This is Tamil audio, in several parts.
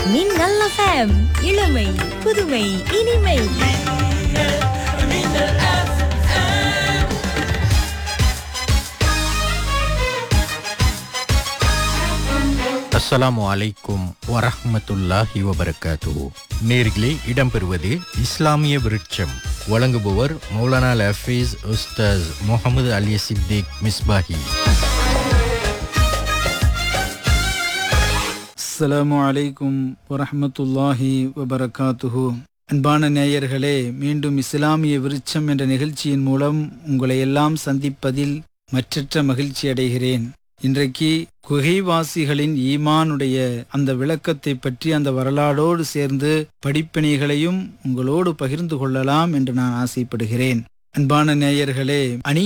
மின்னல் FM இளமை புதுமை இனிமை அஸ்ஸலாமு அலைக்கும் வரஹ்மத்துல்லாஹி வபரகாத்துஹு நேர்களே இடம்பெறுவது இஸ்லாமிய விருட்சம் வழங்குபவர் மௌலானா லஃபீஸ் உஸ்தாஸ் முகமது அலி சித்திக் மிஸ்பாஹி அஸ்ஸலாமு அலைக்கும் வரஹ்மத்துல்லாஹி வபரகாத்துஹு அன்பான நேயர்களே மீண்டும் இஸ்லாமிய விருட்சம் என்ற நிகழ்ச்சியின் மூலம் உங்களை எல்லாம் சந்திப்பதில் மற்றற்ற மகிழ்ச்சி அடைகிறேன் இன்றைக்கு குகைவாசிகளின் ஈமானுடைய அந்த விளக்கத்தை பற்றி அந்த வரலாறோடு சேர்ந்து படிப்பினைகளையும் உங்களோடு பகிர்ந்து கொள்ளலாம் என்று நான் ஆசைப்படுகிறேன் அன்பான நேயர்களே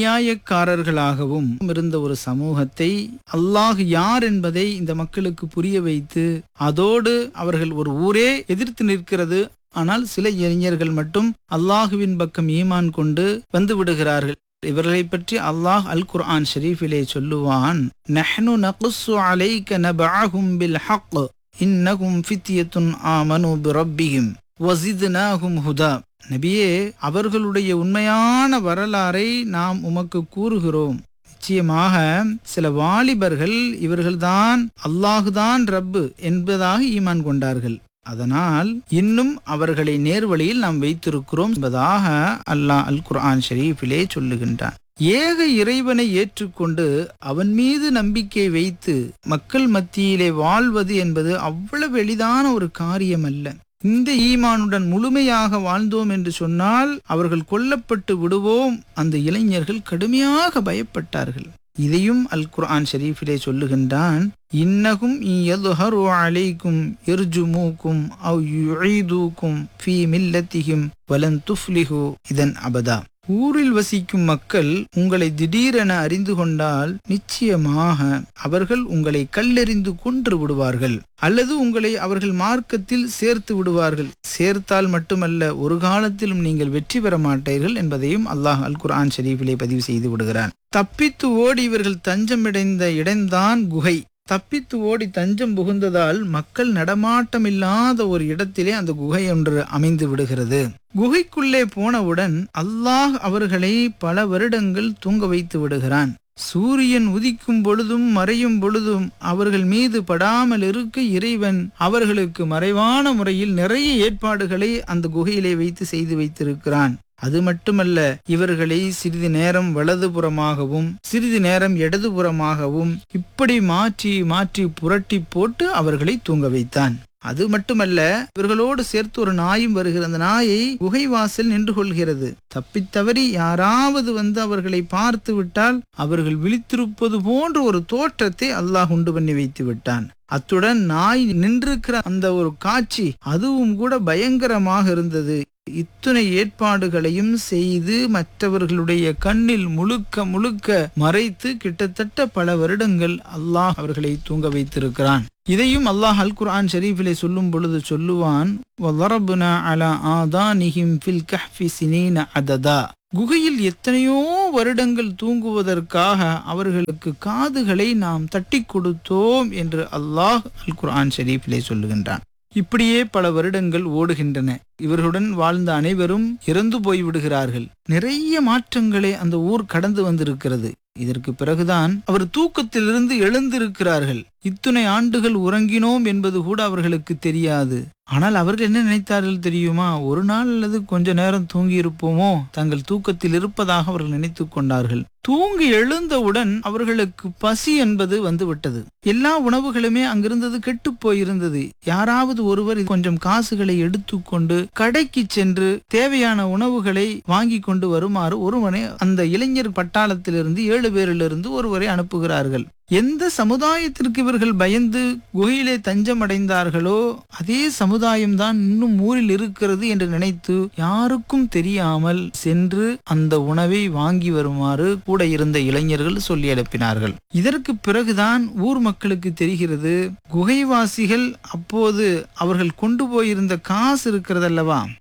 அநியாயக்காரர்களாகவும் இருந்த ஒரு சமூகத்தை அல்லாஹ் யார் என்பதை இந்த மக்களுக்கு புரிய வைத்து அதோடு அவர்கள் ஒரு ஊரே எதிர்த்து நிற்கிறது ஆனால் சில இளைஞர்கள் மட்டும் அல்லாஹுவின் பக்கம் ஈமான் கொண்டு வந்து விடுகிறார்கள் இவர்களை பற்றி அல்லாஹ் அல் குர்ஆன் ஷரீஃபிலே சொல்லுவான் நஹ்னு நகுஸ்ஸு அலைக நபஅஹும் பில் ஹக் இன்னகும் ஃபித்யத்துன் ஆமனு பிரப்பிஹிம் வஸித்னாஹும் ஹுதா நபியே அவர்களுடைய உண்மையான வரலாறை நாம் உமக்கு கூறுகிறோம் நிச்சயமாக சில வாலிபர்கள் இவர்கள்தான் அல்லாஹுதான் ரப்பு என்பதாக ஈமான் கொண்டார்கள் அதனால் இன்னும் அவர்களை நேர்வழியில் நாம் வைத்திருக்கிறோம் என்பதாக அல்லாஹ் அல் குர்ஆன் ஷரீஃபிலே சொல்லுகின்றான் ஏக இறைவனை ஏற்றுக்கொண்டு அவன் மீது நம்பிக்கை வைத்து மக்கள் மத்தியிலே வாழ்வது என்பது அவ்வளவு எளிதான ஒரு காரியம் அல்ல இந்த ஈமானுடன் முழுமையாக வாழ்ந்தோம் என்று சொன்னால் அவர்கள் கொல்லப்பட்டு விடுவோம் அந்த இளைஞர்கள் கடுமையாக பயப்பட்டார்கள் இதையும் அல் குர்ஆன் ஷரீஃபிலே சொல்லுகின்றான் இன்னகும் யதுஹரு அலைக்கும் இர்ஜுமூக்கும் அவ் யுஈதுக்கும் ஃபீ மில்லத்திஹிம் வலன் துஃப்லிஹு இதன் அபதா ஊரில் வசிக்கும் மக்கள் உங்களை திடீரென அறிந்து கொண்டால் நிச்சயமாக அவர்கள் உங்களை கல்லெறிந்து கொன்று விடுவார்கள் அல்லது உங்களை அவர்கள் மார்க்கத்தில் சேர்த்து விடுவார்கள் சேர்த்தால் மட்டுமல்ல ஒரு காலத்திலும் நீங்கள் வெற்றி பெற மாட்டீர்கள் என்பதையும் அல்லாஹ் அல் குர்ஆன் ஷரீஃபிலே பதிவு செய்து விடுகிறான் தப்பித்து ஓடி இவர்கள் தஞ்சமடைந்த இடம்தான் குகை தப்பித்து ஓடி தஞ்சம் புகுந்ததால் மக்கள் நடமாட்டம் இல்லாத ஒரு இடத்திலே அந்த குகை ஒன்று அமைந்து விடுகிறது குகைக்குள்ளே போனவுடன் அல்லாஹ் அவர்களை பல வருடங்கள் தூங்க வைத்து விடுகிறான் சூரியன் உதிக்கும் பொழுதும் மறையும் பொழுதும் அவர்கள் மீது படாமல் இருக்க இறைவன் அவர்களுக்கு மறைவான முறையில் நிறைய ஏற்பாடுகளை அந்த குகையிலே வைத்து செய்து வைத்திருக்கிறான் அது மட்டுமல்ல இவர்களை சிறிது நேரம் வலதுபுறமாகவும் சிறிது நேரம் இடதுபுறமாகவும் இப்படி மாற்றி மாற்றி புரட்டி போட்டு அவர்களை தூங்க வைத்தான் அது மட்டுமல்ல இவர்களோடு சேர்த்து ஒரு நாயும் வருகிற அந்த நாயை குகை வாசல் நின்று கொள்கிறது தப்பித்தவறி யாராவது வந்து அவர்களை பார்த்து விட்டால் அவர்கள் விழித்திருப்பது போன்ற ஒரு தோற்றத்தை அல்லாஹ் உண்டு பண்ணி வைத்து விட்டான் அத்துடன் நாய் நின்றிருக்கிற அந்த ஒரு காட்சி அதுவும் கூட பயங்கரமாக இருந்தது இத்துணை ஏற்பாடுகளையும் செய்து மற்றவர்களுடைய கண்ணில் முழுக்க முழுக்க மறைத்து கிட்டத்தட்ட பல வருடங்கள் அல்லாஹ் அவர்களை தூங்க வைத்திருக்கிறான் இதையும் அல்லாஹ் அல் குர்ஆன் ஷரீஃபிலே சொல்லும் பொழுது சொல்லுவான் வலரபுனா அலா ஆதானிஹிம் ஃபில் கஹ்ஃபி சினீன அததா குகையில் எத்தனையோ வருடங்கள் தூங்குவதற்காக அவர்களுக்கு காதுகளை நாம் தட்டி கொடுத்தோம் என்று அல்லாஹ் அல் குர்ஆன் ஷரீஃபிலே சொல்லுகின்றான் இப்படியே பல வருடங்கள் ஓடுகின்றன இவர்களுடன் வாழ்ந்த அனைவரும் இறந்து போய்விடுகிறார்கள் நிறைய மாற்றங்களை அந்த ஊர் கடந்து வந்திருக்கிறது இதற்கு பிறகுதான் அவர் தூக்கத்திலிருந்து எழுந்திருக்கிறார்கள் இத்துணை ஆண்டுகள் உறங்கினோம் என்பது கூட அவர்களுக்கு தெரியாது ஆனால் அவர்கள் என்ன நினைத்தார்கள் தெரியுமா ஒரு நாள் அல்லது கொஞ்ச நேரம் தூங்கி இருப்போமோ தங்கள் தூக்கத்தில் இருப்பதாக அவர்கள் நினைத்து கொண்டார்கள் தூங்கி எழுந்தவுடன் அவர்களுக்கு பசி என்பது வந்து விட்டது எல்லா உணவுகளுமே அங்கிருந்தது கெட்டு போயிருந்தது யாராவது ஒருவர் கொஞ்சம் காசுகளை எடுத்துக்கொண்டு கடைக்கு சென்று தேவையான உணவுகளை வாங்கி கொண்டு வருமாறு ஒருவனை அந்த இளைஞர் பட்டாளத்திலிருந்து ஏழு பேரிலிருந்து ஒருவரை அனுப்புகிறார்கள் எந்த சமுதாயத்திற்கு இவர்கள் பயந்து குகையிலே தஞ்சம் அடைந்தார்களோ அதே சமுதாயம்தான் இன்னும் ஊரில் இருக்கிறது என்று நினைத்து யாருக்கும் தெரியாமல் சென்று அந்த உணவை வாங்கி வருமாறு கூட இருந்த இளைஞர்கள் சொல்லி அனுப்பினார்கள் இதற்கு பிறகுதான் ஊர் மக்களுக்கு தெரிகிறது குகைவாசிகள் அப்போது அவர்கள் கொண்டு போயிருந்த காசு இருக்கிறதல்லவா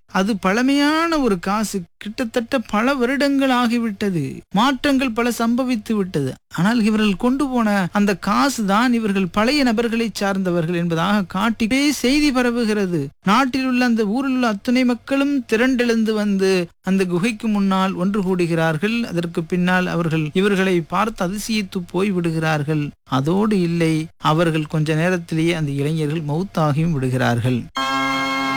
அது பழமையான ஒரு காசு கிட்டத்தட்ட பல வருடங்கள் ஆகிவிட்டது மாற்றங்கள் பல சம்பவித்து விட்டது ஆனால் இவர்கள் கொண்டு போன அந்த காசு தான் இவர்கள் பழைய நபர்களை சார்ந்தவர்கள் என்பதாக காட்டிவே செய்தி பரவுகிறது நாட்டில் உள்ள அந்த ஊரில் உள்ள அத்தனை மக்களும் திரண்டெழுந்து வந்து அந்த குகைக்கு முன்னால் ஒன்று கூடுகிறார்கள் அதற்கு பின்னால் அவர்கள் இவர்களை பார்த்து அதிசயித்து போய் விடுகிறார்கள் அதோடு இல்லை அவர்கள் கொஞ்ச நேரத்திலேயே அந்த இளைஞர்கள் மௌத்தாகியும் விடுகிறார்கள்